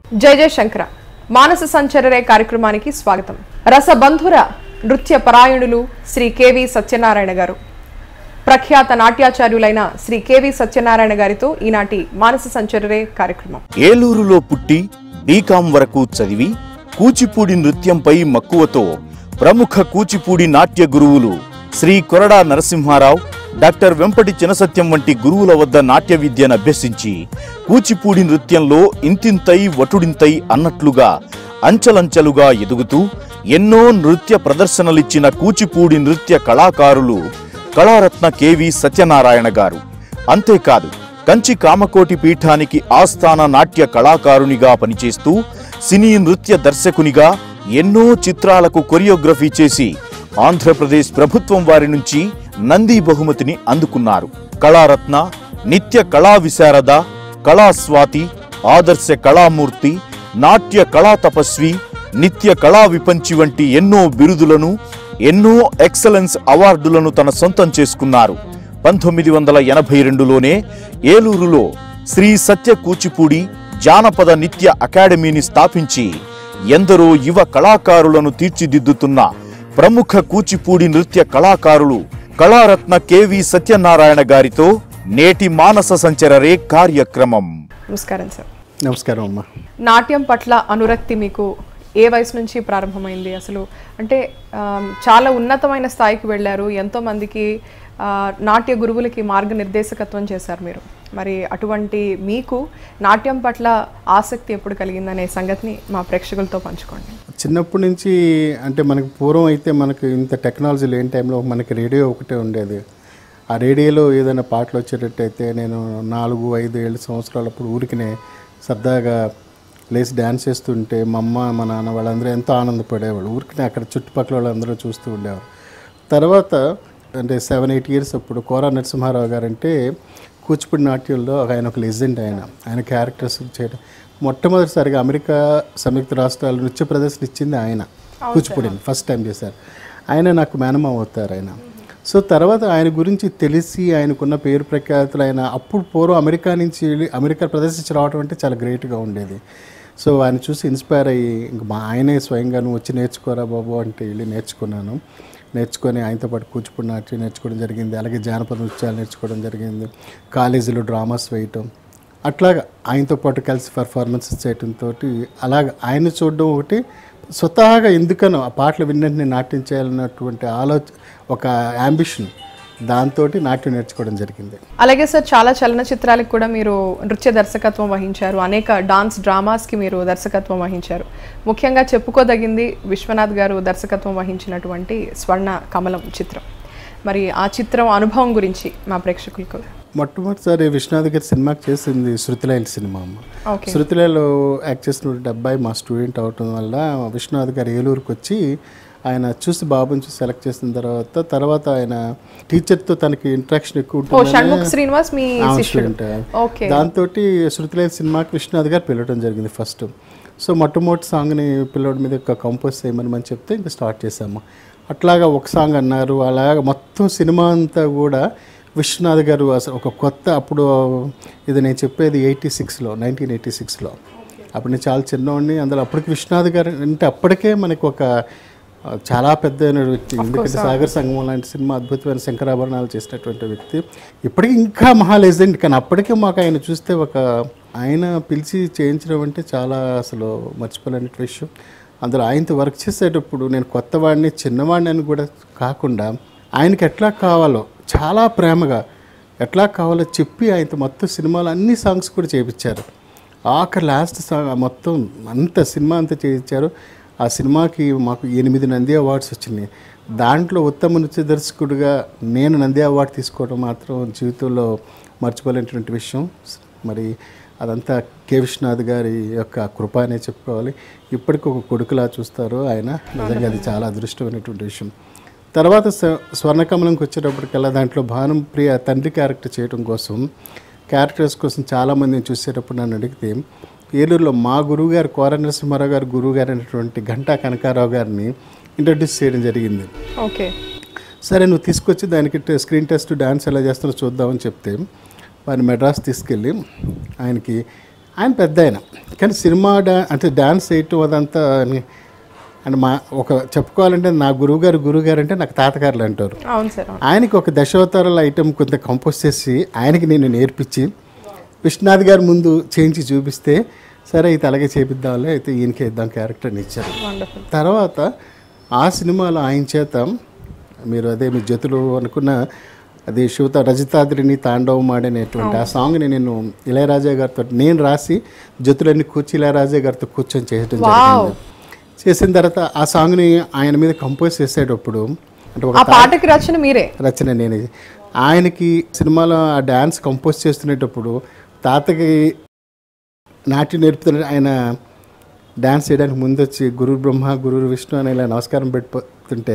జయ జయ శంకర మానస సంచరరే కార్యక్రమానికి స్వాగతం రసబంధుర నృత్య పరాయణులు శ్రీ కేవి సత్యనారాయణ గారు ప్రఖ్యాత నాట్యాచార్యులైన శ్రీ కేవి సత్యనారాయణ గారితో ఈనాటి మానస సంచరరే కార్యక్రమం ఏలూరులో పుట్టి బీకాం వరకు చదివి కూచిపూడి నృత్యంపై మక్కువతో ప్రముఖ కూచిపూడి నాట్య గురువులు శ్రీ కొరడా నరసింహారావు డాక్టర్ వెంపటి చినసత్యం వంటి గురువుల వద్ద నాట్య విద్యను అభ్యసించి కూచిపూడి నృత్యంలో ఇంతింతై వటుడింతై అన్నట్లుగా అంచలంచెలుగా ఎదుగుతూ ఎన్నో నృత్య ప్రదర్శనలిచ్చిన కూచిపూడి నృత్య కళాకారులు కళారత్న కెవి సత్యనారాయణ గారు అంతేకాదు కంచి కామకోటి పీఠానికి ఆస్థాన నాట్య కళాకారునిగా పనిచేస్తూ సినీ నృత్య దర్శకునిగా ఎన్నో చిత్రాలకు కొరియోగ్రఫీ చేసి ఆంధ్రప్రదేశ్ ప్రభుత్వం వారి నుంచి నంది బహుమతిని అందుకున్నారు కళారత్న నిత్య కళా విశారద కళాస్వాతి ఆదర్శ కళామూర్తి నాట్య కళా తపస్వి నిత్య కళా విపంచి వంటి ఎన్నో బిరుదులను ఎన్నో ఎక్సలెన్స్ అవార్డులను తన సొంతం చేసుకున్నారు పంతొమ్మిది వందల ఎనభై రెండులోనే ఏలూరులో శ్రీ సత్య కూచిపూడి జానపద నిత్య అకాడమీని స్థాపించి ఎందరో యువ కళాకారులను తీర్చిదిద్దుతున్న ప్రముఖ కూచిపూడి నృత్య కళాకారులు కళారత్న కెవి సత్యనారాయణ గారితో నేటి మానస సంచరరే కార్యక్రమం నమస్కారం సార్ నమస్కారం అమ్మా నాట్యం పట్ల అనురక్తి మీకు ఏ వయసు నుంచి ప్రారంభమైంది అసలు అంటే ఆమ్, చాలా ఉన్నతమైన స్థాయికి వెళ్ళారు ఎంతో మందికి ఆ, నాట్య గురువులకి మార్గనిర్దేశకత్వం చేశారు మీరు మరి అటువంటి మీకు నాట్యం పట్ల ఆసక్తి ఎప్పుడు కలిగిందనే సంగతిని మా ప్రేక్షకులతో పంచుకోండి చిన్నప్పటి నుంచి అంటే మనకి పూర్వం అయితే మనకి ఇంత టెక్నాలజీ లేని టైంలో మనకి రేడియో ఒకటే ఉండేది ఆ రేడియోలో ఏదైనా పాటలు వచ్చేటట్టయితే నేను నాలుగు ఐదు ఏళ్ళు సంవత్సరాలప్పుడు ఊరికినే సరదాగా లేచి డ్యాన్స్ చేస్తుంటే మా అమ్మ మా నాన్న వాళ్ళందరూ ఎంతో ఆనందపడేవాళ్ళు ఊరికినే అక్కడ చుట్టుపక్కల వాళ్ళందరూ చూస్తూ ఉండేవారు తర్వాత అంటే సెవెన్ ఎయిట్ ఇయర్స్ అప్పుడు కోరా నరసింహారావు గారు అంటే కూచిపూడి నాట్యంలో ఆయన ఒక లెజెండ్ ఆయన ఆయన క్యారెక్టర్స్ చేయడం మొట్టమొదటిసారిగా అమెరికా సంయుక్త రాష్ట్రాలు నృత్య ప్రదర్శన ఇచ్చింది ఆయన కూచిపూడిని ఫస్ట్ టైం చేశారు ఆయన నాకు మేనమామ అవుతారు ఆయన సో తర్వాత ఆయన గురించి తెలిసి ఆయనకున్న పేరు ప్రఖ్యాతులు ఆయన అప్పుడు పూర్వం అమెరికా నుంచి వెళ్ళి అమెరికా ప్రదర్శించి రావడం అంటే చాలా గ్రేట్గా ఉండేది సో ఆయన చూసి ఇన్స్పైర్ అయ్యి ఇంక మా ఆయనే స్వయంగా నువ్వు వచ్చి నేర్చుకోరా బాబు అంటే వెళ్ళి నేర్చుకున్నాను నేర్చుకొని ఆయనతో పాటు కూచిపూడి నాట్యం నేర్చుకోవడం జరిగింది అలాగే జానపద నృత్యాలు నేర్చుకోవడం జరిగింది కాలేజీలో డ్రామాస్ వేయటం అట్లాగా ఆయనతో పాటు కలిసి పర్ఫార్మెన్సెస్ చేయడంతో అలాగ ఆయన చూడడం ఒకటి స్వతహాగా ఎందుకనో ఆ పాటలు విన్నట్టు నాట్యం చేయాలన్నటువంటి ఆలోచ ఒక యాంబిషన్ దాంతో నాట్యం నేర్చుకోవడం జరిగింది అలాగే సార్ చాలా చలనచిత్రాలకు కూడా మీరు నృత్య దర్శకత్వం వహించారు అనేక డాన్స్ డ్రామాస్కి మీరు దర్శకత్వం వహించారు ముఖ్యంగా చెప్పుకోదగింది విశ్వనాథ్ గారు దర్శకత్వం వహించినటువంటి స్వర్ణ కమలం చిత్రం మరి ఆ చిత్రం అనుభవం గురించి మా ప్రేక్షకులకు మొట్టమొదటిసారి విశ్వనాథ్ గారి సినిమాకి చేసింది శృతిలైల సినిమా అమ్మ ఓకే శృతిలలో యాక్ట్ చేసిన అబ్బాయి మా స్టూడెంట్ అవటం వల్ల విశ్వనాథ్ గారు ఏలూరుకి వచ్చి ఆయన చూసి బాబుని చూసి సెలెక్ట్ చేసిన తర్వాత తర్వాత ఆయన టీచర్తో తనకి ఇంట్రాక్షన్ ఎక్కువ ఓ ఉంటుందని షణ్ముఖ్ శ్రీనివాస్ మీ ఆ శిష్యుడు student. ఓకే దాంతో శృతిలైన సినిమాకి విశ్వనాథ్ గారు పిలవడం జరిగింది ఫస్ట్ సో మొట్టమొదటి సాంగ్ని పిల్లోడి మీద ఒక కంపోజ్ చేయమని మనం చెప్తే ఇంకా స్టార్ట్ చేసాము అట్లాగా ఒక సాంగ్ అన్నారు అలాగా మొత్తం సినిమా అంతా కూడా విశ్వనాథ్ గారు అసలు ఒక కొత్త అప్పుడు ఇది నేను చెప్పేది ఎయిటీ సిక్స్లో నైన్టీన్ ఎయిటీ సిక్స్లో అప్పుడు నేను చాలా చిన్నవాడిని అందులో అప్పటికి విశ్వనాథ్ గారు అంటే అప్పటికే మనకు ఒక ఆ, చాలా పెద్ద వ్యక్తి ఎందుకంటే సాగర్ సంగమం లాంటి సినిమా అద్భుతమైన శంకరాభరణాలు చేసినటువంటి వ్యక్తి ఇప్పటికీ ఇంకా మహా లెజెండ్ కానీ అప్పటికే మాకు ఆయన చూస్తే ఒక ఆయన పిలిచి చేయించడం అంటే చాలా అసలు మర్చిపోలేని విషయం అందులో ఆయనతో వర్క్ చేసేటప్పుడు నేను కొత్తవాడిని చిన్నవాడిని అని కూడా కాకుండా ఆయనకి ఎట్లా కావాలో చాలా ప్రేమగా ఎట్లా కావాలో చెప్పి ఆయనతో మొత్తం సినిమాలు అన్ని సాంగ్స్ కూడా చేయించారు ఆఖరి లాస్ట్ సాంగ్ మొత్తం అంత సినిమా అంతా చేయించారు ఆ సినిమాకి మాకు ఎనిమిది నంది అవార్డ్స్ వచ్చినాయి దాంట్లో ఉత్తమ నృత్య దర్శకుడిగా నేను నంది అవార్డు తీసుకోవడం మాత్రం జీవితంలో మర్చిపోలేనటువంటి విషయం మరి అదంతా కె విశ్వనాథ్ గారి యొక్క కృప అనే చెప్పుకోవాలి ఇప్పటికి ఒక కొడుకులా చూస్తారు ఆయన నిజంగా అది చాలా అదృష్టమైనటువంటి విషయం తర్వాత స్వ- స్వర్ణకమలంకి వచ్చేటప్పటికల్లా దాంట్లో భానం ప్రియ తండ్రి క్యారెక్టర్ చేయడం కోసం క్యారెక్టర్స్ కోసం చాలామందిని చూసేటప్పుడు నన్ను అడిగితే ఏలూరులో మా గురువు గారు కోర నరసింహారావు గారు గురువు గారు అయినటువంటి ఘంటా కనకారావు గారిని ఇంట్రడ్యూస్ చేయడం జరిగింది ఓకే సరే నువ్వు తీసుకొచ్చి దానికి ట- స్క్రీన్ టెస్ట్ డాన్స్ ఎలా చేస్తారో చూద్దామని చెప్తే వారిని మెడ్రాస్ తీసుకెళ్ళి ఆయనకి ఆయన పెద్ద ఆయన కానీ సినిమా డా అంటే డ్యాన్స్ చేయటం అదంతా అని- అండ్ మా ఒక చెప్పుకోవాలంటే నా గురువుగారు గురువుగారు అంటే నాకు తాతగారులు అంటారు అవును సార్ అవును ఆయనకి ఒక దశావతారాల ఐటెం కొంత కంపోజ్ చేసి ఆయనకి నేను నేర్పించి విశ్వనాథ్ గారి ముందు చేయించి చూపిస్తే సరే అయితే అలాగే చేపిద్దాంలే అయితే ఈయనకి ఇద్దాం క్యారెక్టర్ని ఇచ్చారు వండర్ఫుల్ తర్వాత ఆ సినిమాలో ఆయన చేత మీరు అదే మీ జతులు అనుకున్న అది శివత రజితాద్రిని తాండవం ఆడనేటువంటి ఆ సాంగ్ని నేను ఇళయరాజా గారితో నేను రాసి జతులన్నీ కూర్చి ఇళయరాజా గారితో కూర్చొని చేయడం జరిగింది చేసిన తర్వాత ఆ సాంగ్ని ఆయన మీద కంపోజ్ చేసేటప్పుడు అంటే ఒక ఆ పాటకి రచన మీరే రచన నేను ఆయనకి సినిమాలో ఆ డ్యాన్స్ కంపోజ్ చేస్తునేటప్పుడు తాతకి నాట్యం నేర్పుతున్న ఆయన డ్యాన్స్ చేయడానికి ముందు వచ్చి గురు బ్రహ్మ గురు విష్ణు అని ఇలా నమస్కారం పెట్టుతుంటే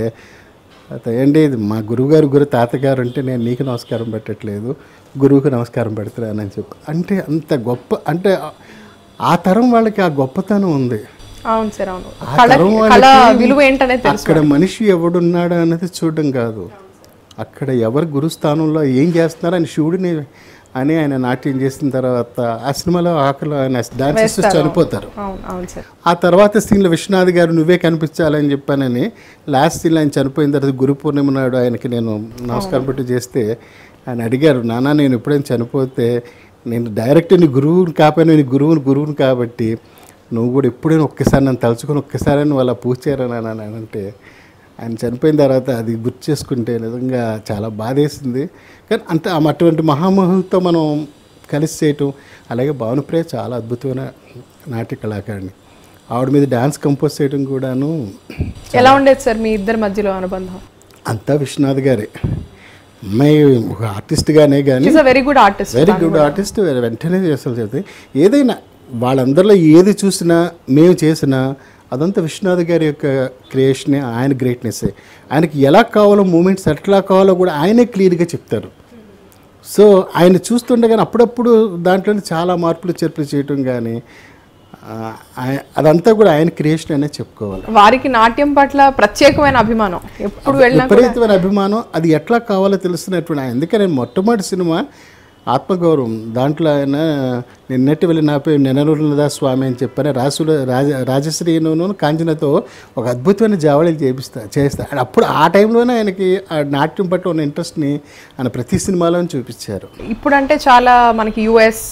అత ఏంటి ఇది మా గురువుగారు గురు తాతగారు అంటే నేను నీకు నమస్కారం పెట్టట్లేదు గురువుకి నమస్కారం పెడుతున్నానని చెప్పి అంటే అంత గొప్ప అంటే ఆ- ఆ తరం వాళ్ళకి ఆ గొప్పతనం ఉంది అవును సార్ అవును ఆ కళ తరం కళ వాళ్ళకి విలువ ఏంటనేది తెలుసు అక్కడ మనిషి ఎవడున్నాడు అనేది చూడడం కాదు అక్కడ ఎవరు గురుస్థానంలో ఏం చేస్తున్నారు అని శివుడిని అని ఆయన నాట్యం చేసిన తర్వాత ఆ సినిమాలో ఆకలి ఆయన డాన్స్ చనిపోతారు అవును అవును సార్ ఆ తర్వాత సీన్లో విశ్వనాథ్ గారు నువ్వే కనిపించాలని చెప్పానని లాస్ట్ సీన్లో ఆయన చనిపోయిన తర్వాత గురు పూర్ణిమ నాడు ఆయనకి నేను నమస్కారం పెట్టి చేస్తే ఆయన అడిగారు నాన్న నేను ఎప్పుడైనా చనిపోతే నేను డైరెక్ట్ నీ గురువుని కాపాను నీ గురువుని గురువుని కాబట్టి నువ్వు కూడా ఎప్పుడైనా ఒక్కసారి నన్ను తలుచుకొని ఒక్కసారి నువ్వు అలా పూజ చేయరని అని అంటే ఆయన చనిపోయిన తర్వాత అది గుర్తు చేసుకుంటే నిజంగా చాలా బాధేసింది కానీ అంటే ఆ అటువంటి మహామహులతో మనం కలిసి చేయటం అలాగే భానుప్రియ చాలా అద్భుతమైన నాట్య కళాకారిణి ఆవిడ మీద డ్యాన్స్ కంపోజ్ చేయడం కూడాను ఎలా ఉండేది సార్ మీ ఇద్దరి మధ్యలో అనుబంధం అంతా విశ్వనాథ్ గారే అమ్మాయి ఒక ఆర్టిస్ట్గానే కానీ is a very good artist very good artist వెంటనే చేస్తారు చెప్తే ఏదైనా వాళ్ళందరిలో ఏది చూసినా మేము చేసినా అదంతా విశ్వనాథ్ గారి యొక్క క్రియేషనే ఆయన గ్రేట్నెస్సే ఆయనకి ఎలా కావాలో మూమెంట్స్ ఎట్లా కావాలో కూడా ఆయనే క్లియర్గా చెప్తారు సో ఆయన చూస్తుండగానే అప్పుడప్పుడు దాంట్లో చాలా మార్పులు చేర్పులు చేయటం కానీ ఆ, ఆయ- అదంతా కూడా ఆయన క్రియేషన్ అనే చెప్పుకోవాలి వారికి నాట్యం పట్ల ప్రత్యేకమైన అభిమానం ఎప్పుడు వెళ్ళినా కూడా విపరీతమైన అభిమానం అది ఎట్లా కావాలో తెలుస్తున్నటువంటి ఆయన అందుకే నేను మొట్టమొదటి సినిమా ఆత్మగౌరవం దాంట్లో ఆయన నిన్నటి వెళ్ళి నాపై నెనరులదా స్వామి అని చెప్పని రాసుల రాజ రాజశ్రీను కాంచనతో ఒక అద్భుతమైన జావళీలు చేపిస్తా చేస్తా ఆయన అప్పుడు ఆ టైంలోనే ఆయనకి ఆ నాట్యం పట్ల ఉన్న ఇంట్రెస్ట్ని ఆయన ప్రతి సినిమాలో చూపించారు ఇప్పుడంటే చాలా మనకి యుఎస్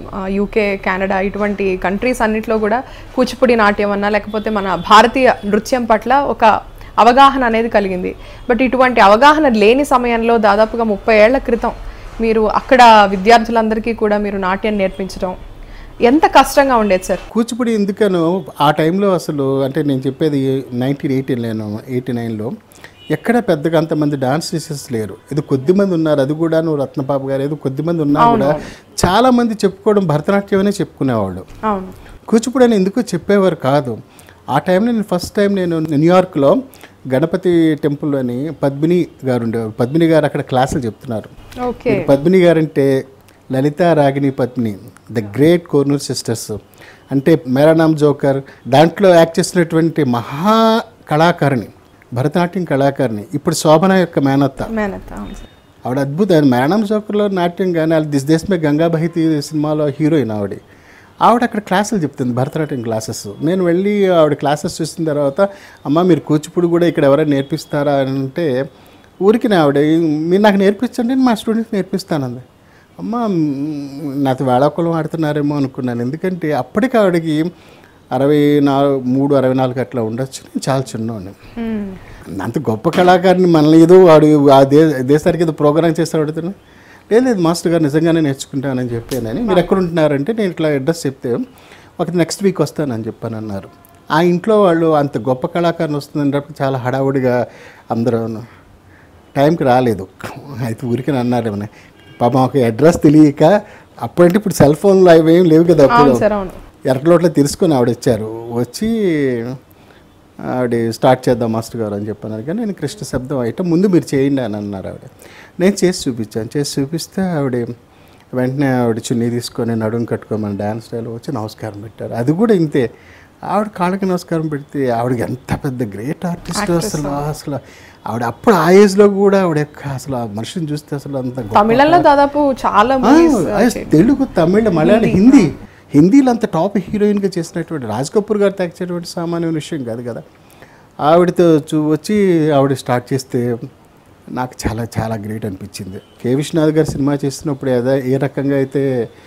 యూకే కెనడా ఇటువంటి కంట్రీస్ అన్నిట్లో కూడా కూచిపూడి నాట్యం అన్నా లేకపోతే మన భారతీయ నృత్యం పట్ల ఒక అవగాహన అనేది కలిగింది బట్ ఇటువంటి అవగాహన లేని సమయంలో దాదాపుగా ముప్పై ఏళ్ల క్రితం మీరు అక్కడ విద్యార్థులందరికీ కూడా మీరు నాట్యం నేర్పించడం ఎంత కష్టంగా ఉండేది సార్ కూచిపూడి ఎందుకనో ఆ టైంలో అసలు అంటే నేను చెప్పేది నైన్టీన్ ఎయిటీన్లోను ఎయిటీ నైన్లో ఎక్కడ పెద్దగా అంతమంది డాన్స్ టీచర్స్ లేరు ఇది కొద్ది మంది ఉన్నారు అది కూడా నువ్వు రత్నపాప గారు ఏదో కొద్ది మంది ఉన్నా కూడా చాలా మంది చెప్పుకోవడం భరతనాట్యం అనే చెప్పుకునేవాళ్ళు అవును కూచిపూడి అని ఎందుకు చెప్పేవారు కాదు ఆ టైంలో నేను ఫస్ట్ టైం నేను న్యూయార్క్లో గణపతి టెంపుల్ అని పద్మిని గారు ఉండేవారు పద్మిని గారు అక్కడ క్లాసులు చెప్తున్నారు ఓకే మీకు పద్మిని గారంటే లలిత రాగిణి పద్మిని ద గ్రేట్ కోర్నూర్ సిస్టర్స్ అంటే మేరానామ్ జోకర్ దాంట్లో యాక్ట్ చేసినటువంటి మహా కళాకారిణి భరతనాట్యం కళాకారిణి ఇప్పుడు శోభన యొక్క మేనత్త మేనత్త అవును సార్ ఆవిడ అద్భుతం మేరానామ్ జోకర్లో నాట్యం కానీ అది దిస్ దేశ్ మే గంగా బహితి సినిమాలో హీరోయిన్ ఆవిడ ఆవిడ అక్కడ క్లాసులు చెప్తుంది భరతనాట్యం క్లాసెస్ నేను వెళ్ళి ఆవిడ క్లాసెస్ చూసిన తర్వాత అమ్మ మీరు కూచిపూడి కూడా ఇక్కడ ఎవరైనా నేర్పిస్తారా అని అంటే ఊరికి ఆవిడ మీరు నాకు నేర్పించండి నేను మా స్టూడెంట్స్ నేర్పిస్తానంది అమ్మ మ్, నాతో వేళాకులం ఆడుతున్నారేమో అనుకున్నాను ఎందుకంటే అప్పటికి ఆవిడకి అరవై నాలుగు మూడు అరవై నాలుగు అట్లా ఉండొచ్చు నేను చాలా చిన్నవాడిని అంత గొప్ప కళాకారిని మనల్ని ఏదో వాడు ఆ దే దేశానికి ఏదో ప్రోగ్రామ్ చేస్తే అడుగుతున్నా లేదు లేదు మాస్టర్ గారు నిజంగానే నేర్చుకుంటానని చెప్పానని మీరు ఎక్కడ ఉంటున్నారంటే నేను ఇట్లా అడ్రస్ చెప్తే ఒక నెక్స్ట్ వీక్ వస్తానని చెప్పాను అన్నారు ఆ ఇంట్లో వాళ్ళు అంత గొప్ప కళాకారిని వస్తుందన్నప్పుడు చాలా హడావుడిగా అందరూ టైంకి రాలేదు అయితే ఊరికి అన్నారేమని పాపం ఒక అడ్రస్ తెలియక అప్పుడంటే ఇప్పుడు సెల్ ఫోన్లు అవి ఏం లేవు కదా అప్పుడు అవును సార్ అవును ఎరకలోట్ల తెలుసుకొని ఆవిడ వచ్చారు వచ్చి ఆవిడ స్టార్ట్ చేద్దాం మాస్టర్ గారు అని చెప్పాను కానీ నేను కృష్ణ శబ్దం అయితే ముందు మీరు చేయండి అని అన్నారు ఆవిడ నేను చేసి చూపించాను చేసి చూపిస్తే ఆవిడ వెంటనే ఆవిడ చున్నీ తీసుకొని నడుము కట్టుకోమని డ్యాన్స్ స్టైల్ వచ్చి నమస్కారం పెట్టారు అది కూడా ఇంతే ఆవిడ కాళ్ళకి నమస్కారం పెడితే ఆవిడకి ఎంత పెద్ద గ్రేట్ ఆర్టిస్ట్ అసలు అసలు ఆవిడ అప్పుడు ఆ ఏజ్లో కూడా ఆవిడ యొక్క అసలు ఆ మనిషిని చూస్తే అసలు అంత గొప్ప తమిళంలో దాదాపు చాలా ఆ, మూవీస్ అయ్య, తెలుగు తమిళ మలయాళం హిందీ హిందీలో అంత టాప్ హీరోయిన్గా చేసినటువంటి రాజ్ కపూర్ గారు తెచ్చినటువంటి సామాన్యమైన విషయం కాదు కదా ఆవిడతో చూ వచ్చి ఆవిడ స్టార్ట్ చేస్తే నాకు చాలా చాలా గ్రేట్ అనిపించింది కే విశ్వనాథ్ గారు సినిమా చేస్తున్నప్పుడు ఏదో ఏ రకంగా అయితే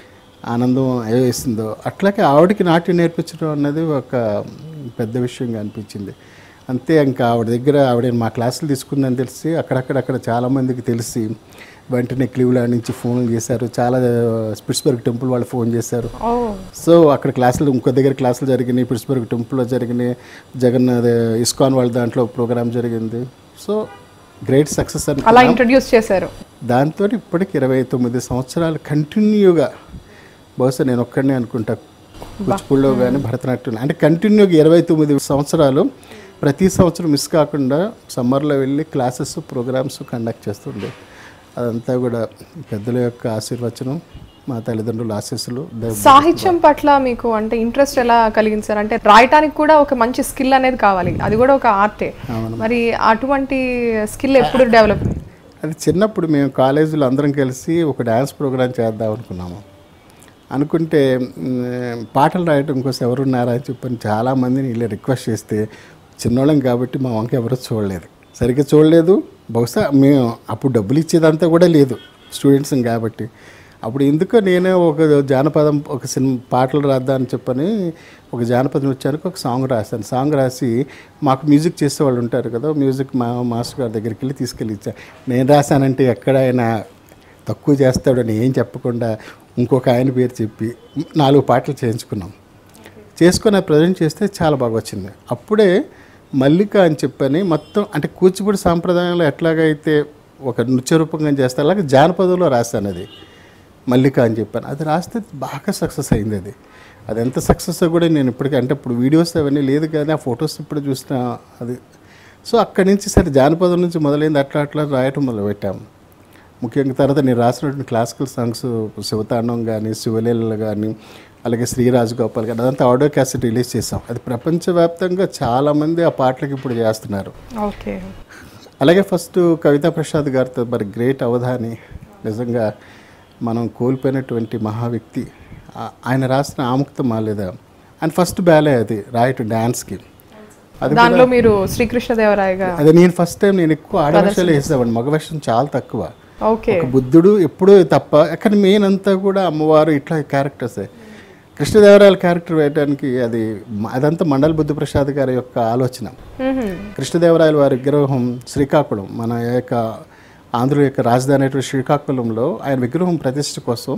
ఆనందం వేసిందో అట్లాగే ఆవిడకి నాట్యం నేర్పించడం అన్నది ఒక పెద్ద విషయంగా అనిపించింది అంతే ఇంకా ఆవిడ దగ్గర ఆవిడ మా క్లాసులు తీసుకుందని తెలిసి అక్కడక్కడక్కడ చాలామందికి తెలిసి వెంటనే క్లీవ్లాండ్ నుంచి ఫోన్లు చేశారు చాలా స్పిట్స్బర్గ్ టెంపుల్ వాళ్ళు ఫోన్ చేశారు ఓ సో అక్కడ క్లాసులు ఇంకో దగ్గర క్లాసులు జరిగినాయి పిట్స్బర్గ్ టెంపుల్లో జరిగినాయి జగన్నాథ్ ఇస్కాన్ వాళ్ళ దాంట్లో ప్రోగ్రామ్ జరిగింది సో గ్రేట్ సక్సెస్ అని అలా ఇంట్రడ్యూస్ చేశారు దాంతో ఇప్పటికి ఇరవై తొమ్మిది సంవత్సరాలు కంటిన్యూగా బహుశా నేను ఒక్కడనే అనుకుంటా కూచిపూడిలో కానీ భరతనాట్యం అంటే కంటిన్యూగా ఇరవై తొమ్మిది సంవత్సరాలు ప్రతి సంవత్సరం మిస్ కాకుండా సమ్మర్లో వెళ్ళి క్లాసెస్ ప్రోగ్రామ్స్ కండక్ట్ చేస్తుండే అదంతా కూడా పెద్దల యొక్క ఆశీర్వచనం మా తల్లిదండ్రుల ఆశీస్సులు దైవ- సాహిత్యం పట్ల మీకు అంటే ఇంట్రెస్ట్ ఎలా కలిగింది సార్ అంటే రాయటానికి కూడా ఒక మంచి స్కిల్ అనేది కావాలి అది కూడా ఒక ఆర్టే మరి అటువంటి స్కిల్ ఎప్పుడు డెవలప్ అది చిన్నప్పుడు మేము కాలేజీలో అందరం కలిసి ఒక డ్యాన్స్ ప్రోగ్రామ్ చేద్దాం అనుకున్నాము అనుకుంటే మ్, పాటలు రాయటం కోసం ఎవరున్నారా అని చెప్పని చాలామందిని ఇలా రిక్వెస్ట్ చేస్తే చిన్నోళ్ళం కాబట్టి మా వంక ఎవరు చూడలేదు సరిగ్గా చూడలేదు బహుశా మేము అప్పుడు డబ్బులు ఇచ్చేదంతా కూడా లేదు స్టూడెంట్స్ కాబట్టి అప్పుడు ఎందుకో నేనే ఒక జానపదం ఒక సినిమా పాటలు రాద్దామని చెప్పని ఒక జానపద నృత్యానికి ఒక సాంగ్ రాశాను సాంగ్ రాసి మాకు మ్యూజిక్ చేసేవాళ్ళు ఉంటారు కదా మ్యూజిక్ మా మాస్టర్ గారి దగ్గరికి వెళ్ళి తీసుకెళ్ళి ఇచ్చా నేను రాశానంటే ఎక్కడైనా తక్కువ చేస్తాడని ఏం చెప్పకుండా ఇంకొక ఆయన పేరు చెప్పి నాలుగు పాటలు చేయించుకున్నాం చేసుకొని అది ప్రజెంట్ చేస్తే చాలా బాగా వచ్చింది అప్పుడే మల్లిక అని చెప్పని మొత్తం అంటే కూచిపూడి సాంప్రదాయంలో ఎట్లాగైతే ఒక నృత్య రూపంగా చేస్తే అలాగే జానపదంలో రాశాను అది మల్లిక అని చెప్పాను అది రాస్తే బాగా సక్సెస్ అయింది అది అది ఎంత సక్సెస్ కూడా నేను ఇప్పటికీ అంటే ఇప్పుడు వీడియోస్ అవన్నీ లేదు కానీ ఆ ఫొటోస్ ఇప్పుడు చూసిన అది సో అక్కడి నుంచి సరే జానపదం నుంచి మొదలైంది అట్లా అట్లా రాయటం మొదలుపెట్టాము ముఖ్యంగా తర్వాత నేను రాసినటువంటి క్లాసికల్ సాంగ్స్ శివతాండం కానీ శివలీలలు కానీ అలాగే శ్రీరాజు గోపాల్ కానీ అదంతా ఆడియో క్యాసెట్ రిలీజ్ చేసాం అది ప్రపంచవ్యాప్తంగా చాలామంది ఆ పాటలకు ఇప్పుడు చేస్తున్నారు ఓకే అలాగే ఫస్ట్ కవితా ప్రసాద్ గారితో మరి గ్రేట్ అవధాని నిజంగా మనం కోల్పోయినటువంటి మహా వ్యక్తి ఆ- ఆయన రాసిన ఆముక్త మాలేదా అండ్ ఫస్ట్ బ్యాలే అది రాయటం డ్యాన్స్కి అది దానిలో మీరు శ్రీకృష్ణదేవరాయగా అది నేను ఫస్ట్ టైం నేను ఎక్కువ ఆడవేషాలు వేసేవాడిని మగ వేషం చాలా తక్కువ ఓకే ఒక బుద్ధుడు ఎప్పుడూ తప్ప కానీ మెయిన్ అంతా కూడా అమ్మవారు ఇట్లా క్యారెక్టర్సే కృష్ణదేవరాయల క్యారెక్టర్ వేయడానికి అది అదంతా మండల బుద్ధప్రసాద్ గారి యొక్క ఆలోచన మ్మ్హ్మ్. కృష్ణదేవరాయల వారి విగ్రహం శ్రీకాకుళం మన యొక్క ఆంధ్ర యొక్క రాజధాని అయినటువంటి శ్రీకాకుళంలో ఆయన విగ్రహం ప్రతిష్ఠ కోసం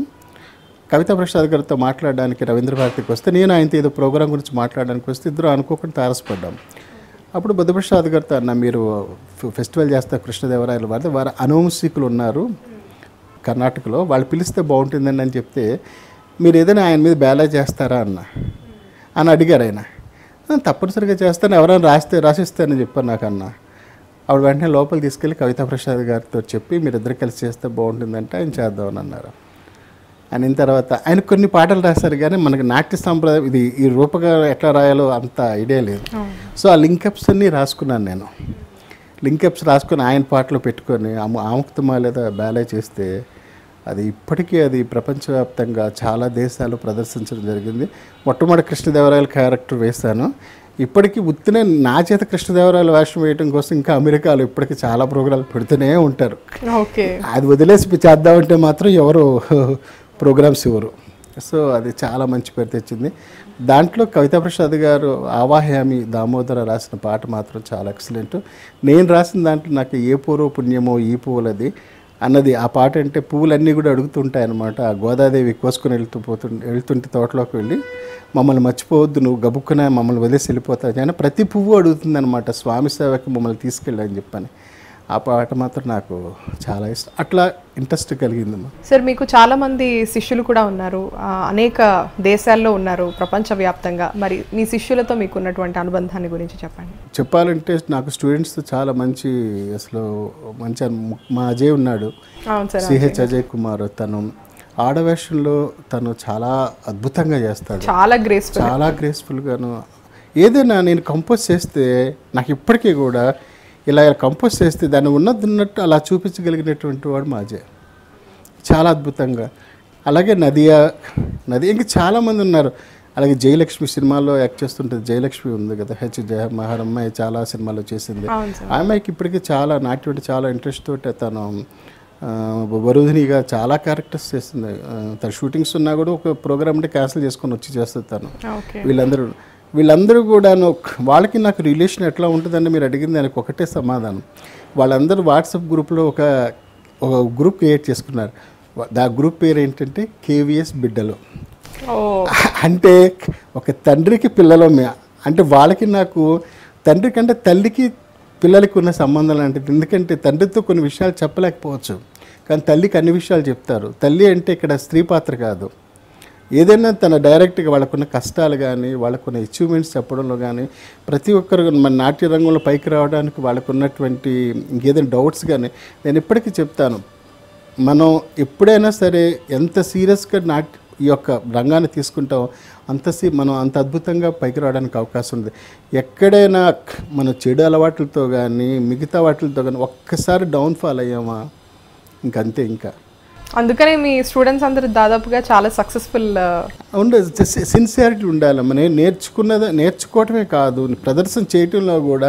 కవితా ప్రసాద్ గారితో మాట్లాడడానికి రవీంద్ర భారతికి వస్తే నేను ఆయనతో ఏదో ప్రోగ్రాం గురించి మాట్లాడడానికి వస్తే ఇద్దరు అనుకోకుండా తారసపడ్డాం అప్పుడు బుద్ధప్రసాద్ గారితో అన్న మీరు ఫె- ఫెస్టివల్ చేస్తారు కృష్ణదేవరాయల వారి వారు అనువంశికులు ఉన్నారు కర్ణాటకలో వాళ్ళు పిలిస్తే బాగుంటుందండి అని చెప్తే మీరు ఏదైనా ఆయన మీద బేలా చేస్తారా అన్న అని అడిగారు ఆయన "ఆ, తప్పనిసరిగా చేస్తాను ఎవరైనా రాస్తే రాసిస్తానని చెప్పారు నాకు అన్న ఆవిడ వెంటనే లోపల తీసుకెళ్ళి కవితా ప్రసాద్ గారితో చెప్పి మీరు ఇద్దరు కలిసి చేస్తే బాగుంటుందంటే ఆయన చేద్దామని అన్నారు అయిన తర్వాత ఆయన కొన్ని పాటలు రాశారు కానీ మనకి నాట్య సాంప్రదాయం ఇది ఈ రూపగా ఎట్లా రాయాలో అంత ఐడియా లేదు సో ఆ లింకప్స్ అన్నీ రాసుకున్నాను నేను లింకప్స్ రాసుకొని ఆయన పాటలు పెట్టుకొని ఆము- ఆముక్తమా లేదా బ్యాలే చేస్తే అది ఇప్పటికీ అది ప్రపంచవ్యాప్తంగా చాలా దేశాలు ప్రదర్శించడం జరిగింది మొట్టమొదటి కృష్ణదేవరాయల క్యారెక్టర్ వేశాను ఇప్పటికీ ఉత్తినే నా చేత కృష్ణదేవరాయల వేషం వేయడం కోసం ఇంకా అమెరికాలో ఇప్పటికీ చాలా ప్రోగ్రాలు పెడుతూనే ఉంటారు ఓకే అది వదిలేసి ఇప్పుడు చేద్దామంటే మాత్రం ఎవరు ప్రోగ్రామ్స్ ఇవ్వరు సో అది చాలా మంచి పేరు తెచ్చింది దాంట్లో కవితా ప్రసాద్ గారు ఆవాహయామి దామోదర రాసిన పాట మాత్రం చాలా ఎక్సలెంట్ నేను రాసిన దాంట్లో నాకు ఏ పూర్వ పుణ్యమో ఈ పువ్వులది అన్నది ఆ పాట అంటే పువ్వులన్నీ కూడా అడుగుతుంటాయి అనమాట ఆ గోదాదేవి కోసుకొని వెళ్తూ పోతు వెళ్తుంటే తోటలోకి వెళ్ళి మమ్మల్ని మర్చిపోవద్దు నువ్వు గబుక్కున మమ్మల్ని వదిలేసి వెళ్ళిపోతావు అని ప్రతి పువ్వు అడుగుతుంది అనమాట స్వామి సేవకి మమ్మల్ని తీసుకెళ్ళని చెప్పని ఆ పాట మాత్రం నాకు చాలా ఇష్టం అట్లా ఇంట్రెస్ట్ కలిగిందమ్మా సార్ మీకు చాలా మంది శిష్యులు కూడా ఉన్నారు ఆ, అనేక దేశాల్లో ఉన్నారు ప్రపంచవ్యాప్తంగా మరి మీ శిష్యులతో మీకు ఉన్నటువంటి అనుబంధాన్ని గురించి చెప్పండి చెప్పాలంటే నాకు స్టూడెంట్స్ చాలా మంచి అసలు మంచి అను- మా అజయ్ ఉన్నాడు అవును సార్ సిహెచ్ అజయ్ కుమార్ తను ఆడవేషంలో తను చాలా అద్భుతంగా చేస్తాడు చాలా గ్రేస్ఫుల్ చాలా గ్రేస్ఫుల్గాను ఏదైనా నేను కంపోజ్ చేస్తే నాకు ఇప్పటికీ కూడా ఇలా కంపోజ్ చేస్తే దాన్ని ఉన్నది ఉన్నట్టు అలా చూపించగలిగినటువంటి వాడు మా అజయ్ చాలా అద్భుతంగా అలాగే నదియా నది ఇంకా చాలామంది ఉన్నారు అలాగే జయలక్ష్మి సినిమాలో యాక్ట్ చేస్తుంటుంది జయలక్ష్మి ఉంది కదా హెచ్ జయ మహారమ్మాయి చాలా సినిమాలో చేసింది అవును సార్ ఆమెకి ఇప్పటికీ చాలా నాట్యం అంటే చాలా ఇంట్రెస్ట్ తోటి తను ఆ, వరుధినిగా చాలా క్యారెక్టర్స్ చేస్తుంది ఆ, తన షూటింగ్స్ ఉన్నా కూడా ఒక ప్రోగ్రామ్ అంటే క్యాన్సిల్ చేసుకొని వచ్చి చేస్తుంది తను ఓకే వీళ్ళందరూ వీళ్ళందరూ కూడాను వాళ్ళకి నాకు రిలేషన్ ఎట్లా ఉంటుందని మీరు అడిగింది దానికి ఒకటే సమాధానం వాళ్ళందరూ వాట్సాప్ గ్రూప్లో ఒక ఒక గ్రూప్ క్రియేట్ చేసుకున్నారు ఆ గ్రూప్ పేరు ఏంటంటే కేవీఎస్ బిడ్డలు ఓ అంటే ఒక తండ్రికి పిల్లలు మే- అంటే వాళ్ళకి నాకు తండ్రి కంటే తల్లికి పిల్లలకి ఉన్న సంబంధం లాంటిది ఎందుకంటే తండ్రితో కొన్ని విషయాలు చెప్పలేకపోవచ్చు కానీ తల్లికి అన్ని విషయాలు చెప్తారు తల్లి అంటే ఇక్కడ స్త్రీ పాత్ర కాదు ఏదైనా తన డైరెక్ట్గా వాళ్ళకున్న కష్టాలు కానీ వాళ్ళకున్న అచీవ్మెంట్స్ చెప్పడంలో కానీ ప్రతి ఒక్కరు మన నాట్య రంగంలో పైకి రావడానికి వాళ్ళకు ఉన్నటువంటి ఇంకేదైనా డౌట్స్ కానీ నేను ఇప్పటికీ చెప్తాను మనం ఎప్పుడైనా సరే ఎంత సీరియస్గా నాట్ ఈ యొక్క రంగాన్ని తీసుకుంటామో అంత సీ మనం అంత అద్భుతంగా పైకి రావడానికి అవకాశం ఉంది ఎక్కడైనా మన చెడు అలవాట్లతో కానీ మిగతా వాటితో కానీ ఒక్కసారి డౌన్ఫాల్ అయ్యామా ఇంకంతే ఇంకా అందుకనే మీ స్టూడెంట్స్ అందరూ దాదాపుగా చాలా సక్సెస్ఫుల్ ఉండే సిన్సియారిటీ ఉండాలి మనం నేర్చుకున్నది నేర్చుకోవటమే కాదు ప్రదర్శన చేయటంలో కూడా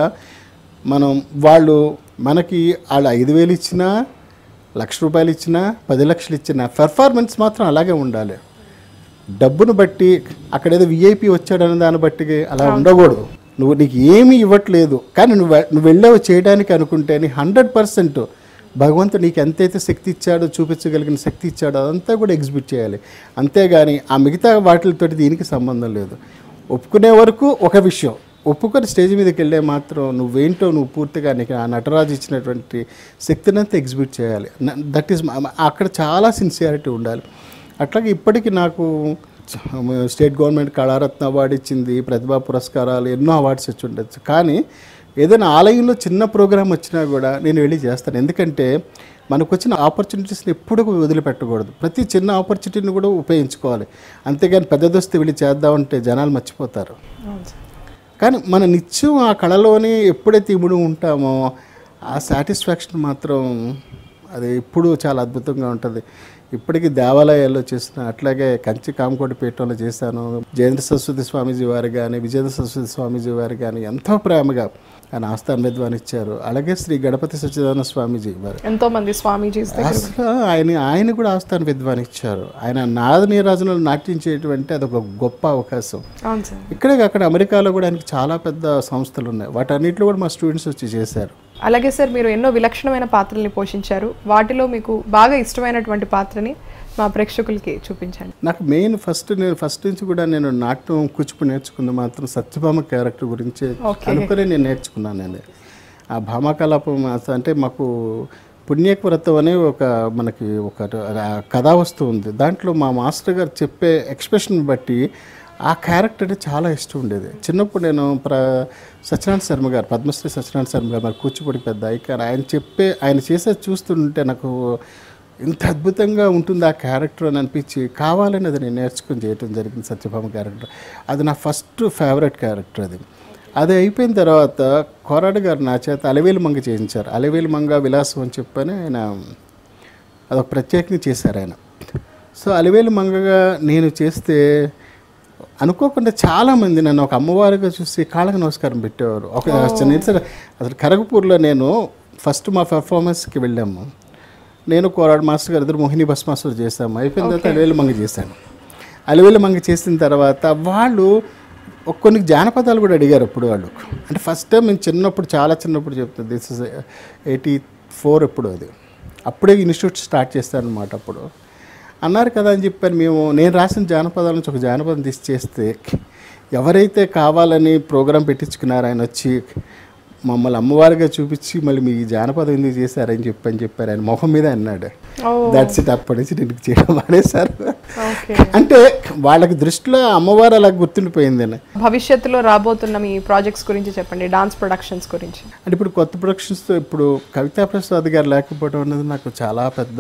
మనం వాళ్ళు మనకి వాళ్ళు ఐదు వేలు ఇచ్చినా లక్ష రూపాయలు ఇచ్చినా పది లక్షలు ఇచ్చినా పెర్ఫార్మెన్స్ మాత్రం అలాగే ఉండాలి డబ్బును బట్టి అక్కడ ఏదో విఐపి వచ్చాడనే దాన్ని బట్టి అలా ఉండకూడదు నువ్వు నీకు ఏమీ ఇవ్వట్లేదు కానీ నువ్వు వె- నువ్వు వెళ్ళావు చేయడానికి అనుకుంటే నీ హండ్రెడ్ పర్సెంట్ భగవంతుడు నీకు ఎంతైతే శక్తి ఇచ్చాడో చూపించగలిగిన శక్తి ఇచ్చాడో అదంతా కూడా ఎగ్జిబిట్ చేయాలి అంతేగాని ఆ మిగతా వాటితో దీనికి సంబంధం లేదు ఒప్పుకునే వరకు ఒక విషయం ఒప్పుకొని స్టేజ్ మీదకి వెళ్ళే మాత్రం నువ్వేంటో నువ్వు పూర్తిగా నీకు ఆ నటరాజు ఇచ్చినటువంటి శక్తినంతా ఎగ్జిబిట్ చేయాలి దట్ ఈస్ అక్కడ చాలా సిన్సియారిటీ ఉండాలి అట్లాగే ఇప్పటికీ నాకు చ- స్టేట్ గవర్నమెంట్ కళారత్న అవార్డు ఇచ్చింది ప్రతిభా పురస్కారాలు ఎన్నో అవార్డ్స్ వచ్చి ఉండొచ్చు కానీ ఏదైనా ఆలయంలో చిన్న ప్రోగ్రాం వచ్చినా కూడా నేను వెళ్ళి చేస్తాను ఎందుకంటే మనకు వచ్చిన ఆపర్చునిటీస్ని ఎప్పుడు వదిలిపెట్టకూడదు ప్రతి చిన్న ఆపర్చునిటీని కూడా ఉపయోగించుకోవాలి అంతేగాని పెద్దదొస్తే వెళ్ళి చేద్దామంటే జనాలు మర్చిపోతారు కానీ మన నిత్యం ఆ కళలోనే ఎప్పుడైతే ఇముడు ఉంటామో ఆ సాటిస్ఫాక్షన్ మాత్రం అది ఎప్పుడు చాలా అద్భుతంగా ఉంటుంది ఇప్పటికీ దేవాలయాల్లో చేసిన అట్లాగే కంచి కామకోటి పీఠంలో చేశాను జయేంద్ర సరస్వతి స్వామీజీ వారు కానీ విజేంద్ర సరస్వతి స్వామీజీ వారు కానీ ఎంతో ప్రేమగా ఆయన ఆస్థాన విద్వాన్ ఇచ్చారు అలాగే శ్రీ గణపతి సచ్చిదానంద స్వామీజీ వారు ఎంతో మంది స్వామీజీస్ దగ్గర అసలు ఆయన ఆయన కూడా ఆస్థాన విద్వాన్ ఇచ్చారు ఆయన నాద నీరాజనలు నాట్యం చేయటం అదొక గొప్ప అవకాశం అవును సార్ ఇక్కడే అక్కడ అమెరికాలో కూడా ఆయనకి చాలా పెద్ద సంస్థలు ఉన్నాయి వాటన్నిటిలో కూడా మా స్టూడెంట్స్ వచ్చి చేశారు అలాగే సార్ మీరు ఎన్నో విలక్షణమైన పాత్రల్ని పోషించారు వాటిలో మీకు బాగా ఇష్టమైనటువంటి పాత్రని మా ప్రేక్షకులకి చూపించండి నాకు మెయిన్ ఫస్ట్ నేను ఫస్ట్ నుంచి కూడా నేను నాట్యం కూచిపూడి నేర్చుకుంది మాత్రం సత్యభామ క్యారెక్టర్ గురించి Okay. అనుకుని నేను నేర్చుకున్నాను నేను ఆ భామాకలాపం అస- అంటే మాకు పుణ్యక వ్రతం అనే ఒక మనకి ఒక ఆ కథా వస్తువు ఉంది దాంట్లో మా మాస్టర్ గారు చెప్పే ఎక్స్ప్రెషన్ బట్టి ఆ క్యారెక్టర్ అంటే చాలా ఇష్టం ఉండేది చిన్నప్పుడు నేను ప్ర సత్యనారాయణ శర్మ గారు పద్మశ్రీ సత్యనారాయణ శర్మ గారు మరి కూచిపూడి పెద్ద ఐకాన్ ఆయన చెప్పే ఆయన చేసేది చూస్తుంటే నాకు ఇంత అద్భుతంగా ఉంటుంది ఆ క్యారెక్టర్ అని అనిపించి కావాలని అది నేను నేర్చుకుని చేయటం జరిగింది సత్యభామ క్యారెక్టర్ అది నా ఫస్ట్ ఫేవరెట్ క్యారెక్టర్ అది అది అయిపోయిన తర్వాత కోరాడు గారు నా చేత అలవేలు మంగ చేయించారు అలవేలు మంగ విలాసం అని చెప్పని ఆయన అదొక ప్రత్యేకంగా చేశారు ఆయన సో అలివేలు మంగగా నేను చేస్తే అనుకోకుండా చాలామంది నన్ను ఒక అమ్మవారిగా చూసి కాళ్ళకి నమస్కారం పెట్టేవారు ఒక చిన్న ఇన్సిడెంట్ అసలు కరగపూర్లో నేను ఫస్ట్ మా పెర్ఫార్మెన్స్కి వెళ్ళాము నేను కోరాడు మాస్టర్ గారు ఇద్దరు మోహిని భస్మాసురు చేశాము అయిపోయిన తర్వాత అలివేలు మంగ చేశాను అలివేలు మంగ చేసిన తర్వాత వాళ్ళు ఒక కొన్ని జానపదాలు కూడా అడిగారు అప్పుడు వాళ్ళు అంటే ఫస్ట్ టైం నేను చిన్నప్పుడు చాలా చిన్నప్పుడు చెప్తాను దిస్ ఇస్ ఎయిటీ ఫోర్ ఎప్పుడు అది అప్పుడే ఇన్స్టిట్యూట్ స్టార్ట్ చేస్తాను అనమాట అప్పుడు అన్నారు కదా అని చెప్పాను మేము నేను రాసిన జానపదాల నుంచి ఒక జానపదం తీసి చేస్తే ఎవరైతే కావాలని ప్రోగ్రాం పెట్టించుకున్నారో ఆయన వచ్చి మమ్మల్ని అమ్మవారిగా చూపించి మళ్ళీ మీ ఈ జానపదం ఎందుకు చేశారని చెప్పని చెప్పారు ఆయన మొహం మీద అన్నాడు ఓ దాట్స్ ఇట్ అప్పటి నుంచి నేను చేయడం మానేశారు ఓకే అంటే వాళ్ళకి దృష్టిలో అమ్మవారు అలా గుర్తుండిపోయిందని భవిష్యత్తులో రాబోతున్న మీ ప్రాజెక్ట్స్ గురించి చెప్పండి డాన్స్ ప్రొడక్షన్స్ గురించి అంటే ఇప్పుడు కొత్త ప్రొడక్షన్స్తో ఇప్పుడు కవితా ప్రసాద్ గారు లేకపోవడం అనేది నాకు చాలా పెద్ద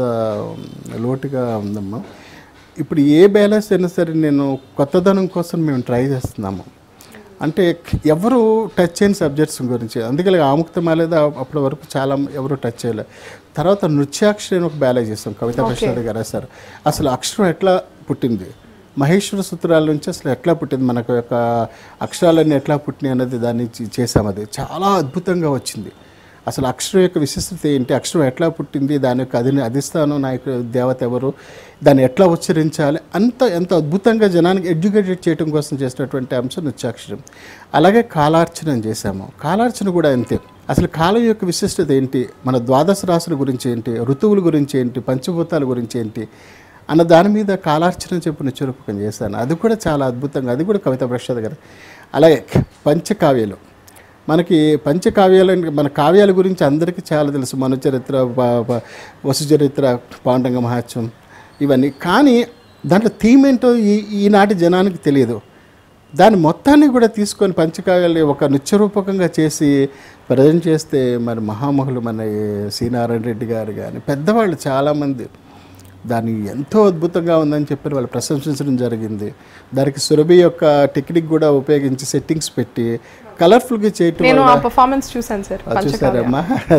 లోటుగా ఉందమ్మా ఇప్పుడు ఏ బ్యాలెన్స్ అయినా సరే నేను కొత్తదనం కోసం మేము ట్రై చేస్తున్నాము అంటే ఎవరు టచ్ చేయని సబ్జెక్ట్స్ గురించి అందుకే ఆముక్త మాలేదా అప్పటి వరకు చాలా ఎవరు టచ్ చేయలేదు తర్వాత నృత్యాక్షరి అని ఒక బ్యాలే చేస్తాం కవితా ప్రసాద్ గారు రాశారు అసలు అక్షరం ఎట్లా పుట్టింది మహేశ్వర సూత్రాల నుంచి అసలు ఎట్లా పుట్టింది మనకు యొక్క అక్షరాలన్నీ ఎట్లా పుట్టినాయి అనేది దాన్ని చే- చేసాం అది చాలా అద్భుతంగా వచ్చింది అసలు అక్షరం యొక్క విశిష్టత ఏంటి అక్షరం ఎట్లా పుట్టింది దాని యొక్క అధిని అధిష్టానం నాయకుడు దేవత ఎవరు దాన్ని ఎట్లా ఉచ్చరించాలి అంత ఎంత అద్భుతంగా జనానికి ఎడ్యుకేటెడ్ చేయడం కోసం చేసినటువంటి అంశం నృత్యాక్షరం అలాగే కాలార్చన చేశాము కాలార్చన కూడా అంతే అసలు కాలం యొక్క విశిష్టత ఏంటి మన ద్వాదశ రాశుల గురించి ఏంటి ఋతువుల గురించి ఏంటి పంచభూతాల గురించి ఏంటి అన్న దాని మీద కాలార్చన చెప్పిన చురుపకం చేశాను అది కూడా చాలా అద్భుతంగా అది కూడా కవిత ప్రసాద్ గారు అలాగే పంచకావ్యాలు మనకి పంచకావ్యాలు అంటే మన కావ్యాల గురించి అందరికీ చాలా తెలుసు మన చరిత్ర ప- ప- వసు చరిత్ర పాండంగ మహాత్యం ఇవన్నీ కానీ దాంట్లో థీమ్ ఏంటో ఈ ఈనాటి జనానికి తెలియదు దాని మొత్తాన్ని కూడా తీసుకొని పంచకావ్యాలు ఒక నృత్యరూపకంగా చేసి ప్రజెంట్ చేస్తే మరి మహామహులు మన సి నారాయణ రెడ్డి గారు కానీ పెద్దవాళ్ళు చాలామంది దాన్ని ఎంతో అద్భుతంగా ఉందని చెప్పి వాళ్ళు ప్రశంసించడం జరిగింది దానికి సురభి యొక్క టెక్నిక్ కూడా ఉపయోగించి సెట్టింగ్స్ పెట్టి కలర్ఫుల్గా చేయటం నేను వల్ల ఆ పర్ఫార్మెన్స్ చూసాను సార్ అది చూసారమ్మా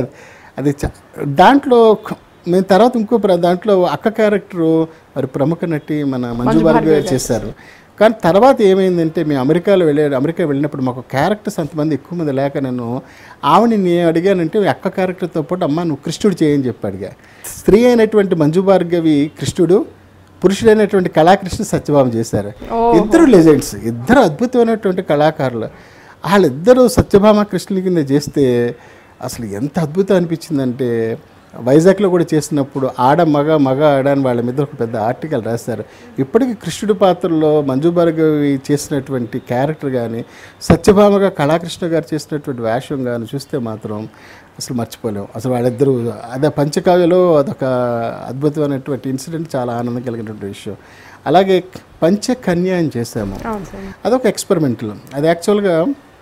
అది చ- దాంట్లో క- మేము తర్వాత ఇంకో ప్ర- దాంట్లో అక్క క్యారెక్టర్ మరి ప్రముఖ నటి మన మంజు భార్గవి గారు చేశారు కానీ తర్వాత ఏమైందంటే మేము అమెరికాలో వెళ్ళే అమెరికా వెళ్ళినప్పుడు మాకు క్యారెక్టర్స్ అంతమంది ఎక్కువ మంది లేక నేను ఆవిడని నేను అడిగానంటే ఈ అక్క క్యారెక్టర్తో పాటు అమ్మ నువ్వు కృష్ణుడు చేయని చెప్పి అడిగా స్త్రీ అయినటువంటి మంజు భార్గవి కృష్ణుడు పురుషుడైనటువంటి కళాకృష్ణ సత్యభామ చేశారు ఇద్దరు లెజెండ్స్ ఇద్దరు అద్భుతమైనటువంటి కళాకారులు వాళ్ళిద్దరూ సత్యభామ కృష్ణుని కింద చేస్తే అసలు ఎంత అద్భుతం అనిపించిందంటే వైజాగ్లో కూడా చేసినప్పుడు ఆడ మగ మగ ఆడ అని వాళ్ళ మీద ఒక పెద్ద ఆర్టికల్ రాశారు ఇప్పటికీ కృష్ణుడి పాత్రలో మంజు భార్గవి చేసినటువంటి క్యారెక్టర్ కానీ సత్యభామగా కళాకృష్ణ గారు చేసినటువంటి వేషం కానీ చూస్తే మాత్రం అసలు మర్చిపోలేము అసలు వాళ్ళిద్దరూ అదే పంచకావ్యలో అదొక అద్భుతమైనటువంటి ఇన్సిడెంట్ చాలా ఆనందం కలిగినటువంటి విషయం అలాగే పంచకన్య అని చేసాము అవును సార్ అదొక ఎక్స్పెరిమెంటల్ అది యాక్చువల్గా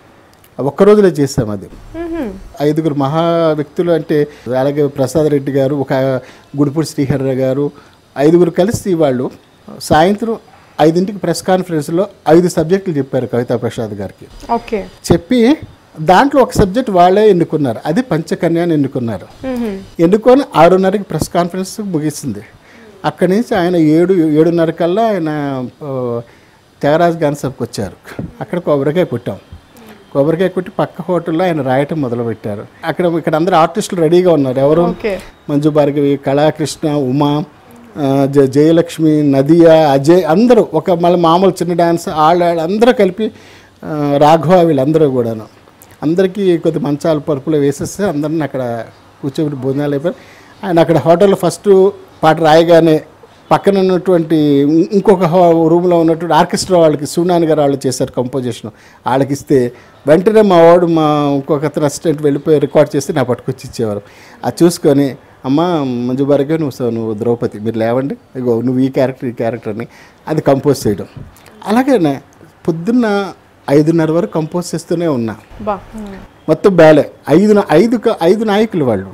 ఒక్క రోజులో చేసాం అది ఐదుగురు మహా వ్యక్తులు అంటే అలాగే ప్రసాద్ రెడ్డి గారు ఒక గుడిపూడి శ్రీహర్ర గారు ఐదుగురు కలిసి వాళ్ళు సాయంత్రం ఐదింటికి ప్రెస్ కాన్ఫరెన్స్లో ఐదు సబ్జెక్టులు చెప్పారు కవితా ప్రసాద్ గారికి ఓకే చెప్పి దాంట్లో ఒక సబ్జెక్ట్ వాళ్ళే ఎన్నుకున్నారు అది పంచకన్య అని ఎన్నుకున్నారు ఎన్నుకొని ఆరున్నరకి ప్రెస్ కాన్ఫరెన్స్ ముగిసింది అక్కడి నుంచి ఆయన ఏడు ఏడున్నర కల్లా ఆయన ఆ, త్యాగరాజ్ గాన్ సబ్కి వచ్చారు అక్కడ కొబ్బరికాయ కొట్టాం కొబ్బరికాయ కొట్టి పక్క హోటల్లో ఆయన రాయటం మొదలుపెట్టారు అక్కడ ఇక్కడ అందరు ఆర్టిస్టులు రెడీగా ఉన్నారు ఎవరు ఓకే మంజు భార్గవి కళాకృష్ణ ఉమా ఆ, జ జయలక్ష్మి నదియా అజయ్ అందరూ ఒక మళ్ళీ మామూలు చిన్న డ్యాన్స్ వాళ్ళు అందరూ కలిపి ఆ, రాఘవ వీళ్ళందరూ కూడాను అందరికీ కొద్ది మంచాలు పరుపులు వేసేస్తే అందరిని అక్కడ కూర్చోబెట్టి భోజనాలు అయిపోయి ఆయన అక్కడ హోటల్లో ఫస్ట్ పాట రాయగానే పక్కన ఉన్నటువంటి ఇం- ఇంకొక హో- రూమ్లో ఉన్నటువంటి ఆర్కెస్ట్రా వాళ్ళకి సూనాని గారు వాళ్ళు చేశారు కంపోజిషన్ వాళ్ళకి ఇస్తే వెంటనే మా వాడు మా ఇంకొక అతను అసిస్టెంట్ వెళ్ళిపోయి రికార్డ్ చేసి నా పట్టుకొచ్చి ఇచ్చేవారు అది చూసుకొని అమ్మ మంజు భార్గవి నువ్వు సో నువ్వు ద్రౌపది మీరు లేవండి ఇగో నువ్వు ఈ క్యారెక్టర్ ఈ క్యారెక్టర్ అని అది కంపోజ్ చేయడం అలాగే పొద్దున్న ఐదున్నర వరకు కంపోజ్ చేస్తూనే ఉన్నా బా మొత్తం బ్యాలే ఐదు నా- ఐదు క- ఐదు నాయకులు వాళ్ళు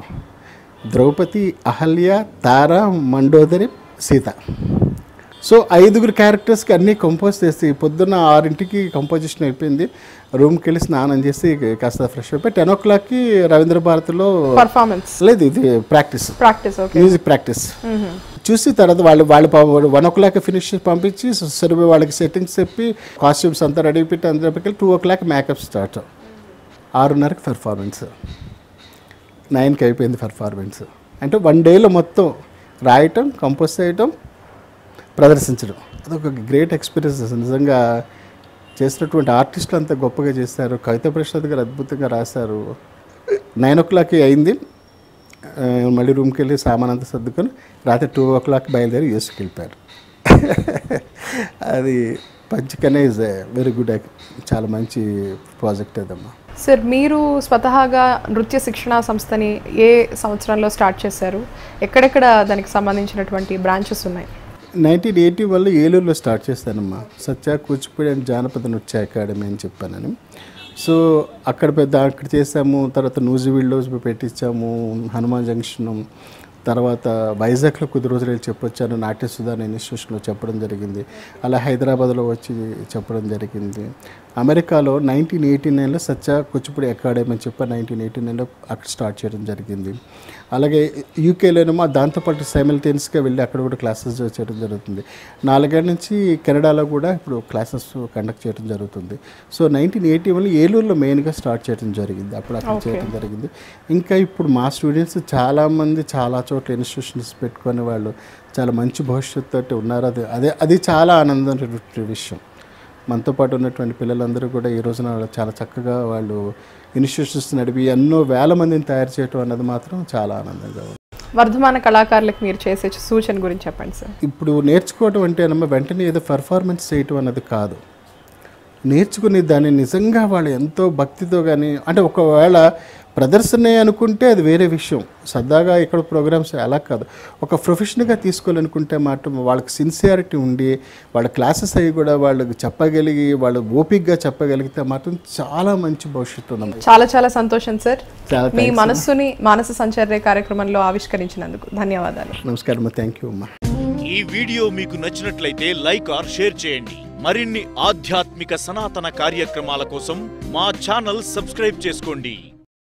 ద్రౌపది అహల్య తార మండోదరి సీత సో ఐదుగురు క్యారెక్టర్స్కి అన్నీ కంపోజ్ చేసి పొద్దున్న ఆరింటికి కంపోజిషన్ అయిపోయింది రూమ్కి వెళ్ళి స్నానం చేసి కాస్త ఫ్రెష్ అయిపోయి టెన్ ఓ క్లాక్కి రవీంద్ర భారతిలో పర్ఫార్మెన్స్ లేదు ఇది practice practice okay music practice చూసి తర్వాత వాళ్ళు వాళ్ళు వన్ ఓ క్లాక్ ఫినిష్ చేసి పంపించి సరిపోయి వాళ్ళకి సెట్టింగ్స్ చెప్పి కాస్ట్యూమ్స్ అంతా రెడీ పెట్టి అందరూ పెట్టి two o'clock makeup start ఆరున్నరకి పెర్ఫార్మెన్స్ నైన్కి అయిపోయింది పెర్ఫార్మెన్స్ అంటే వన్ డేలో మొత్తం రాయటం కంపోజ్ చేయటం ప్రదర్శించడం అదొక గ్రేట్ ఎక్స్పీరియన్స్ నిజంగా చేసినటువంటి ఆర్టిస్టులు అంత గొప్పగా చేశారు కవిత ప్రసాద్ గారు అద్భుతంగా రాశారు నైన్ ఓ క్లాక్కి అయింది ఆ, మళ్ళీ రూమ్కి వెళ్ళి సామాన్ అంతా సర్దుకొని రాత్రి టూ ఓ క్లాక్ బయలుదేరి యూఎస్కి వెళ్ళిపోయారు అది పంచకనే ఇస్ వెరీ గుడ్ చాలా మంచి ప్రాజెక్ట్ అదమ్మా సార్ మీరు స్వతహాగా నృత్య శిక్షణ సంస్థని ఏ సంవత్సరంలో స్టార్ట్ చేశారు ఎక్కడెక్కడ దానికి సంబంధించినటువంటి బ్రాంచెస్ ఉన్నాయి నైన్టీన్ ఎయిటీ వల్ల ఏలూరులో స్టార్ట్ చేశానమ్మా సత్య కూచిపూడి అండ్ జానపద నృత్య అకాడమీ అని చెప్పానని సో అక్కడ పెద్ద అక్కడ చేసాము తర్వాత నూజివీడ్లో పెట్టించాము హనుమాన్ జంక్షన్ తర్వాత వైజాగ్లో కొద్ది రోజులు వెళ్ళి చెప్పొచ్చాను నాట్య సుధాన్ ఇన్స్టిట్యూషన్లో చెప్పడం జరిగింది అలా హైదరాబాద్లో వచ్చి చెప్పడం జరిగింది అమెరికాలో నైన్టీన్ ఎయిటీ నైన్లో సత్య కూచిపూడి అకాడమీ అని చెప్పి నైన్టీన్ ఎయిటీ నైన్లో అక్కడ స్టార్ట్ చేయడం జరిగింది అలాగే యూకేలోనేమో దాంతోపాటు సైమిల్టేనియస్గా వెళ్ళి అక్కడ కూడా క్లాసెస్ చేయడం జరుగుతుంది నాలుగేళ్ళ నుంచి కెనడాలో కూడా ఇప్పుడు క్లాసెస్ కండక్ట్ చేయడం జరుగుతుంది సో నైన్టీన్ ఎయిటీ వన్ ఏలూరులో మెయిన్గా స్టార్ట్ చేయడం జరిగింది అప్పుడు అక్కడ చేయడం జరిగింది ఇంకా ఇప్పుడు మా స్టూడెంట్స్ చాలామంది చాలా చోట్ల ఇన్స్టిట్యూషన్స్ పెట్టుకొని వాళ్ళు చాలా మంచి భవిష్యత్తు ఉన్నారు అది అదే అది చాలా ఆనందం విషయం మనతో పాటు ఉన్నటువంటి పిల్లలందరూ కూడా ఈ రోజున చాలా చక్కగా వాళ్ళు ఇన్స్టిట్యూషన్స్ నడిపి ఎన్నో వేల మందిని తయారు చేయటం అన్నది మాత్రం చాలా ఆనందంగా ఉంది వర్ధమాన కళాకారులకు మీరు చేసే సూచన గురించి చెప్పండి సార్ ఇప్పుడు నేర్చుకోవటం అంటే అన్నమా వెంటనే ఏదో పెర్ఫార్మెన్స్ చేయటం అన్నది కాదు నేర్చుకుని దాన్ని నిజంగా వాళ్ళు ఎంతో భక్తితో కానీ అంటే ఒకవేళ ప్రదర్శనే అనుకుంటే అది వేరే విషయం సరదాగా ఇక్కడ ప్రోగ్రామ్స్ అలా కాదు ఒక ప్రొఫెషన్గా తీసుకోవాలనుకుంటే మాత్రం వాళ్ళకి సిన్సియారిటీ ఉండి వాళ్ళ క్లాసెస్ అవి కూడా వాళ్ళకి చెప్పగలిగి వాళ్ళు ఓపిక్గా చెప్పగలిగితే మాత్రం చాలా మంచి భవిష్యత్తు ఉంది చాలా చాలా సంతోషం సార్ చాలా మీ మనస్సుని మానస సంచర్య కార్యక్రమంలో ఆవిష్కరించినందుకు ధన్యవాదాలు నమస్కారం థ్యాంక్ యూ అమ్మా ఈ వీడియో మీకు నచ్చినట్లయితే లైక్ ఆర్ షేర్ చేయండి మరిన్ని ఆధ్యాత్మిక సనాతన కార్యక్రమాల కోసం మా ఛానల్ సబ్స్క్రైబ్ చేసుకోండి